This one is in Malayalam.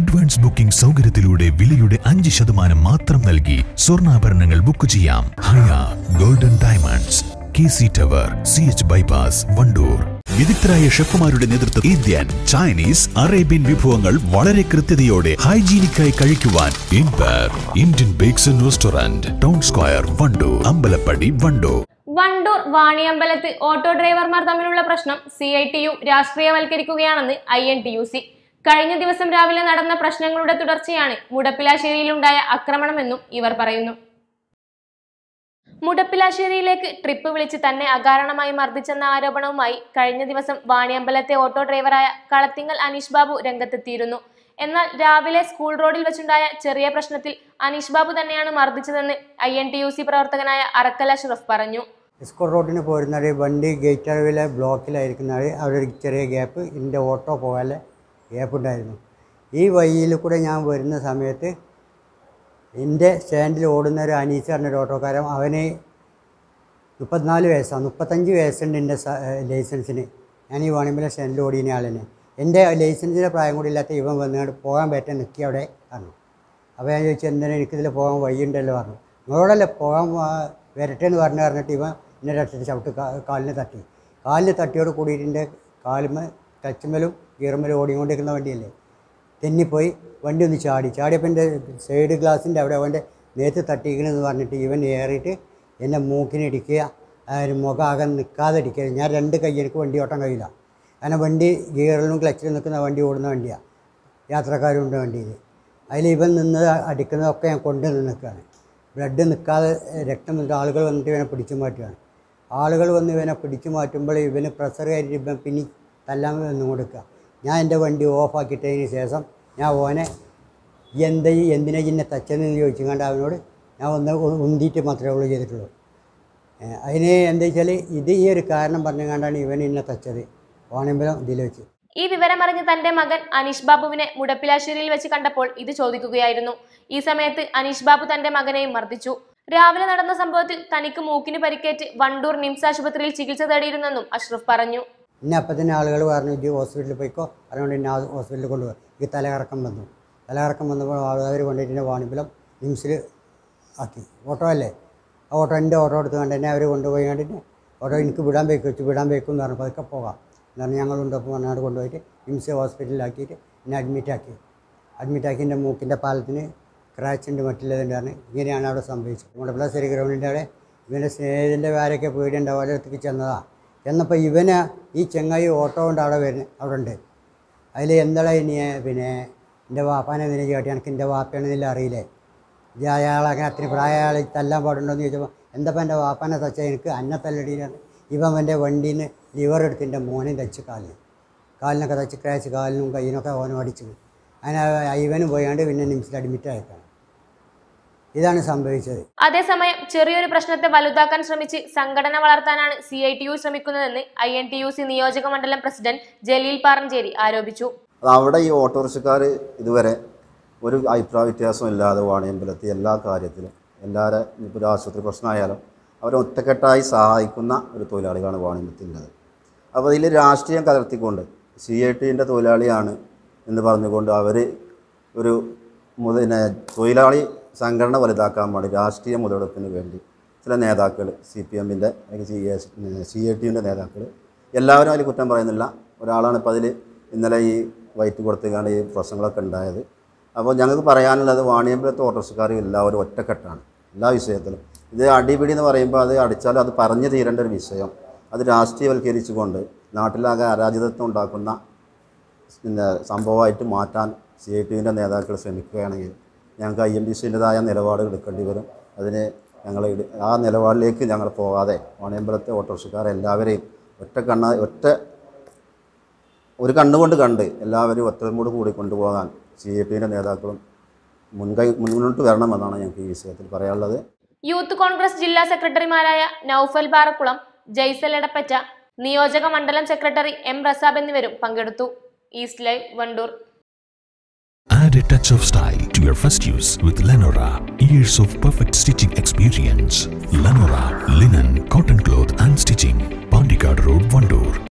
അഡ്വാൻസ് ബുക്കിംഗ് സൗകര്യത്തിലൂടെ വിലയുടെ അഞ്ച് ശതമാനം മാത്രം നൽകി സ്വർണ്ണാഭരണങ്ങൾ ബുക്ക് ചെയ്യാം Haya golden diamonds K C tower C H bypass Wandoor വിദഗ്ധരായ ഷെഫുമാരുടെ നേതൃത്വം ഇന്ത്യൻ ചൈനീസ് അറേബ്യൻ വിഭവങ്ങൾ വളരെ കൃത്യതയോടെ ഹൈജീനിക്കായി കഴിക്കുവാൻ ഇൻപർ Indian bakes and restaurant town square Wandoor Ambalappadi Wandoor Wandoor വാണിയമ്പലത്ത് ഓട്ടോ ഡ്രൈവർമാർ തമ്മിലുള്ള പ്രശ്നം സി ഐ ടി യു രാഷ്ട്രീയവൽക്കരിക്കുകയാണെന്ന് I N T U C കഴിഞ്ഞ ദിവസം രാവിലെ നടന്ന പ്രശ്നങ്ങളുടെ തുടർച്ചയാണ് മുടപ്പിലാശ്ശേരിയിലുണ്ടായ ആക്രമണമെന്നും ഇവർ പറയുന്നു മുടപ്പിലാശ്ശേരിയിലേക്ക് ട്രിപ്പ് വിളിച്ച് തന്നെ അകാരണമായി മർദ്ദിച്ചെന്ന ആരോപണവുമായി കഴിഞ്ഞ ദിവസം വാണിയമ്പലത്തെ ഓട്ടോ ഡ്രൈവറായ കളത്തിങ്ങൽ അനീഷ് ബാബു രംഗത്തെത്തിയിരുന്നു എന്നാൽ രാവിലെ സ്കൂൾ റോഡിൽ വെച്ചുണ്ടായ ചെറിയ പ്രശ്നത്തിൽ അനീഷ് ബാബു തന്നെയാണ് മർദ്ദിച്ചതെന്ന് I N T U C പ്രവർത്തകനായ അറക്കൽ അഷ്റഫ് പറഞ്ഞു സ്കൂൾ റോഡിന് പോരുന്നത് വണ്ടി ഗേറ്റ് അളവിലെ ബ്ലോക്കിലായിരിക്കുന്നത് അവിടെ ഒരു ചെറിയ ഗ്യാപ്പ് എൻ്റെ ഓട്ടോ പോകാനുള്ള ഗ്യാപ്പ് ഉണ്ടായിരുന്നു ഈ വഴിയിൽ കൂടെ ഞാൻ വരുന്ന സമയത്ത് എൻ്റെ സ്റ്റാൻഡിൽ ഓടുന്ന ഒരു അനീസ് പറഞ്ഞൊരു ഓട്ടോക്കാരൻ അവന് മുപ്പത്തിനാല് വയസ്സാണ് മുപ്പത്തഞ്ച് വയസ്സുണ്ട് എൻ്റെ സ- ഏഹ് ലൈസൻസിന് ഞാൻ ഈ വാണിമ്പല സ്റ്റാൻഡിൽ ഓടിയ ആളിനെ എൻ്റെ ലൈസൻസിൻ്റെ പ്രായം കൂടി ഇല്ലാത്ത ഇവൻ വന്നുകൊണ്ട് പോകാൻ പറ്റാൻ നിൽക്കി അവിടെ പറഞ്ഞു അപ്പോൾ ഞാൻ ചോദിച്ചു എന്തിനാ എനിക്കിതിൽ പോകാൻ വഴിയുണ്ടല്ലോ പറഞ്ഞു നിങ്ങളോടല്ലേ പോകാൻ ആ, വരട്ടെ എന്ന് പറഞ്ഞു പറഞ്ഞിട്ട് ഇവൻ എന്നെ രക്ഷത്തിൽ ചവിട്ട് കാ- കാലിന് തട്ടി കാലിന് തട്ടിയോട് കൂടിയിട്ട് എൻ്റെ കാലുമ്മ ടച്ചുമ്മലും ഗീറുമ്മലും ഓടിക്കൊണ്ടിരിക്കുന്ന വണ്ടിയല്ലേ തെന്നിപ്പോയി വണ്ടി ഒന്ന് ചാടി ചാടിയപ്പോൾ എൻ്റെ സൈഡ് ഗ്ലാസിൻ്റെ അവിടെ അവൻ്റെ നേരത്തെ തട്ടിക്കണമെന്ന് പറഞ്ഞിട്ട് ഇവൻ ഏറിയിട്ട് എന്നെ മൂക്കിനിടിക്കുക ആ ഒരു മുഖം ആകെ നിൽക്കാതെ ഇടിക്കുക ഞാൻ രണ്ട് കൈ എനിക്ക് വണ്ടി ഓട്ടാൻ കഴിയില്ല കാരണം വണ്ടി ഗിയറിലും ക്ലച്ചിലും നിൽക്കുന്ന വണ്ടി ഓടുന്ന വണ്ടിയാണ് യാത്രക്കാരുണ്ട് വണ്ടിയിൽ അതിൽ ഇവൻ നിന്ന് അടിക്കുന്നതൊക്കെ ഞാൻ കൊണ്ട് നിൽക്കുകയാണ് ബ്ലഡ് നിൽക്കാതെ രക്തം വന്നിട്ട് ആളുകൾ വന്നിട്ട് ഇവനെ പിടിച്ചു മാറ്റുകയാണ് ആളുകൾ വന്ന് ഇവനെ പിടിച്ചു മാറ്റുമ്പോൾ ഇവന് പ്രഷർ കയറിയിട്ട് ഇവൻ പിന്നെ തല്ലാൻ വന്നു കൊടുക്കുക ഞാൻ എൻ്റെ വണ്ടി ഓഫാക്കിയിട്ടതിന് ശേഷം ഞാൻ ഓനെ എന്താ ഈ എന്തിനാ ഇന്നെ തച്ചതെന്ന് ചോദിച്ചു കണ്ട് അവനോട് ഞാൻ ഒന്ന് ഉ- ഉന്തിയിട്ട് മാത്രമേ ഉള്ളൂ ചെയ്തിട്ടുള്ളൂ ഏ, അതിന് എന്താ വെച്ചാൽ ഇത് ഈ ഒരു കാരണം പറഞ്ഞു കണ്ടാണ് ഇവൻ എന്നെ തച്ചത് ഓണമ്പലം ഇതിൽ വെച്ച് ഈ വിവരമറിഞ്ഞ് തന്റെ മകൻ അനീഷ് ബാബുവിനെ മുടപ്പിലാശ്ശേരിയിൽ വെച്ച് കണ്ടപ്പോൾ ഇത് ചോദിക്കുകയായിരുന്നു ഈ സമയത്ത് അനീഷ് ബാബു തന്റെ മകനെയും മർദ്ദിച്ചു രാവിലെ നടന്ന സംഭവത്തിൽ തനിക്ക് മൂക്കിന് പരിക്കേറ്റ് വണ്ടൂർ നിംസ് ആശുപത്രിയിൽ ചികിത്സ തേടിയിരുന്നെന്നും അഷ്റഫ് പറഞ്ഞു പിന്നെ അപ്പം തന്നെ ആളുകൾ പറഞ്ഞു ഇജ്ജ് ഹോസ്പിറ്റലിൽ പോയിക്കോ അതുകൊണ്ട് എന്നെ ആ ഹോസ്പിറ്റലിൽ കൊണ്ടുപോയി ഈ തലകറക്കം വന്നു തലകറക്കം വന്നപ്പോൾ ആളുകാർ കൊണ്ടുപോയിട്ട് എന്നെ വാണിമ്പലം നിംസിൽ ആക്കി ഓട്ടോ അല്ലേ ആ ഓട്ടോ എൻ്റെ ഓട്ടോ എടുത്ത് കണ്ട് എന്നെ അവർ കൊണ്ടുപോയി കണ്ടിട്ട് ഓട്ടോ എനിക്ക് വിടാൻ വെക്കും വെച്ച് വിടാൻ വെക്കും എന്ന് പറഞ്ഞു പതുക്കെ പോകാം എന്ന് പറഞ്ഞ് ഞങ്ങളുണ്ട് അപ്പോൾ പറഞ്ഞാൽ കൊണ്ടുപോയിട്ട് നിംസ് ഹോസ്പിറ്റലിലാക്കിയിട്ട് എന്നെ അഡ്മിറ്റാക്കി അഡ്മിറ്റാക്കി എൻ്റെ മൂക്കിൻ്റെ പാലത്തിന് ക്രാച്ച് ഉണ്ട് മറ്റുള്ളതുണ്ട് പറഞ്ഞു ഇങ്ങനെയാണ് അവിടെ സംഭവിച്ചത് നമ്മുടെ പ്ലസ് ഗ്രൗണ്ടിൻ്റെ അവിടെ ഇവൻ്റെ സ്നേഹിതൻ്റെ പേരൊക്കെ പേടിയുണ്ട് അവരുടെ അടുത്തേക്ക് ചെന്നതാണ് ചെന്നപ്പോൾ ഇവന് ഈ ചെങ്ങായി ഓട്ടോ കൊണ്ട് അവിടെ വരുന്നത് അവിടെ ഉണ്ട് അതിൽ എന്താടാ ഇനി പിന്നെ എൻ്റെ വാപ്പാനെ നിന്നെ ചേട്ടി എനിക്ക് എൻ്റെ വാപ്പയാണെന്നില്ല അറിയില്ലേ ഇത് അയാളങ്ങനെ അത്ര പ്രായ അയാൾ തല്ലാൻ പാടുണ്ടോ എന്ന് ചോദിച്ചപ്പോൾ എന്തപ്പോൾ എൻ്റെ വാപ്പാനെ തച്ച എനിക്ക് അന്ന തല്ലടിയിലാണ് ഇവൻ എൻ്റെ വണ്ടിയിൽ നിന്ന് ലിവർ എടുത്ത് എൻ്റെ മോനെ തച്ച് കാലിന് കാലിനൊക്കെ തച്ച് ക്രാച്ച് കാലിനും കയ്യിനൊക്കെ ഓനും അടിച്ചു അങ്ങനെ ഇവനും പോയാണ്ട് പിന്നെ നിമിഷത്തിൽ അഡ്മിറ്റ് ആയിട്ടാണ് ഇതാണ് സംഭവിച്ചത് അതേസമയം ചെറിയൊരു പ്രശ്നത്തെ വലുതാക്കാൻ ശ്രമിച്ച് സംഘടന വളർത്താനാണ് സി ഐ ടി യു ശ്രമിക്കുന്നതെന്ന് I N T U C നിയോജക മണ്ഡലം പ്രസിഡന്റ് ജലീൽ പാറഞ്ചേരി ആരോപിച്ചു അത് അവിടെ ഈ ഓട്ടോറിക്ഷക്കാർ ഇതുവരെ ഒരു അഭിപ്രായ വ്യത്യാസവും ഇല്ലാതെ വാണിയമ്പലത്തി എല്ലാ കാര്യത്തിലും എല്ലാവരും ഇപ്പോൾ ഒരു ആശുപത്രി പ്രശ്നമായാലും അവരെ ഒറ്റക്കെട്ടായി സഹായിക്കുന്ന ഒരു തൊഴിലാളികളാണ് വാണിയമ്പലത്തിൻ്റെത് അപ്പോൾ ഇതിൽ രാഷ്ട്രീയം കലർത്തിക്കൊണ്ട് സി ഐ ടിൻ്റെ തൊഴിലാളിയാണ് എന്ന് പറഞ്ഞുകൊണ്ട് അവർ ഒരു മുതൽ തൊഴിലാളി സംഘടന വലുതാക്കാൻ വേണ്ടി രാഷ്ട്രീയ മുതലെടുപ്പിന് വേണ്ടി ചില നേതാക്കൾ സി പി എമ്മിൻ്റെ അല്ലെങ്കിൽ സി എസ് സി ഐ ടിയുടെ നേതാക്കൾ എല്ലാവരും അതിൽ കുറ്റം പറയുന്നില്ല ഒരാളാണ് ഇപ്പോൾ അതിൽ ഇന്നലെ ഈ വൈറ്റ് കൊടുത്തുകൊണ്ട് ഈ പ്രശ്നങ്ങളൊക്കെ ഉണ്ടായത് അപ്പോൾ ഞങ്ങൾക്ക് പറയാനുള്ളത് വാണിയമ്പലത്തെ ഓട്ടോറിക്ഷക്കാർ എല്ലാവരും ഒറ്റക്കെട്ടാണ് എല്ലാ വിഷയത്തിലും ഇത് അടിപിടി എന്ന് പറയുമ്പോൾ അത് അടിച്ചാലും അത് പറഞ്ഞു തീരേണ്ട ഒരു വിഷയം അത് രാഷ്ട്രീയവൽക്കരിച്ചുകൊണ്ട് നാട്ടിലാകെ അരാജിതത്വം ഉണ്ടാക്കുന്ന പിന്നെ സംഭവമായിട്ട് മാറ്റാൻ സി ഐ ടിവിൻ്റെ നേതാക്കൾ ശ്രമിക്കുകയാണെങ്കിൽ ഞങ്ങൾക്ക് ഐ എം ഡി സിൻ്റെതായ നിലപാടുകൾ എടുക്കേണ്ടി വരും അതിന് ഞങ്ങൾ ഇട്- ആ നിലപാടിലേക്ക് ഞങ്ങൾ പോകാതെ വാണിയമ്പലത്തെ ഓട്ടോറിക്ഷക്കാരെ എല്ലാവരെയും ഒറ്റ കണ്ണ ഒറ്റ ഒരു കണ്ണുകൊണ്ട് കണ്ട് എല്ലാവരും ഒറ്റമൂട് കൂടി കൊണ്ടുപോകാൻ സി ഐ ടിയുടെ നേതാക്കളും മുൻകൈ മുന്നോട്ട് വരണമെന്നാണ് ഞങ്ങൾക്ക് ഈ വിഷയത്തിൽ പറയാനുള്ളത് യൂത്ത് കോൺഗ്രസ് ജില്ലാ സെക്രട്ടറിമാരായ നൌഫൽ പാറക്കുളം ജയ്സൽ എടപ്പറ്റ നിയോജക മണ്ഡലം സെക്രട്ടറി എം റസാബ് എന്നിവരും പങ്കെടുത്തു east live Wandoor Add a touch of style to your first use with Lenora. Years of perfect stitching experience. Lenora, linen, cotton cloth and stitching. Pandikad Road, Vandoor.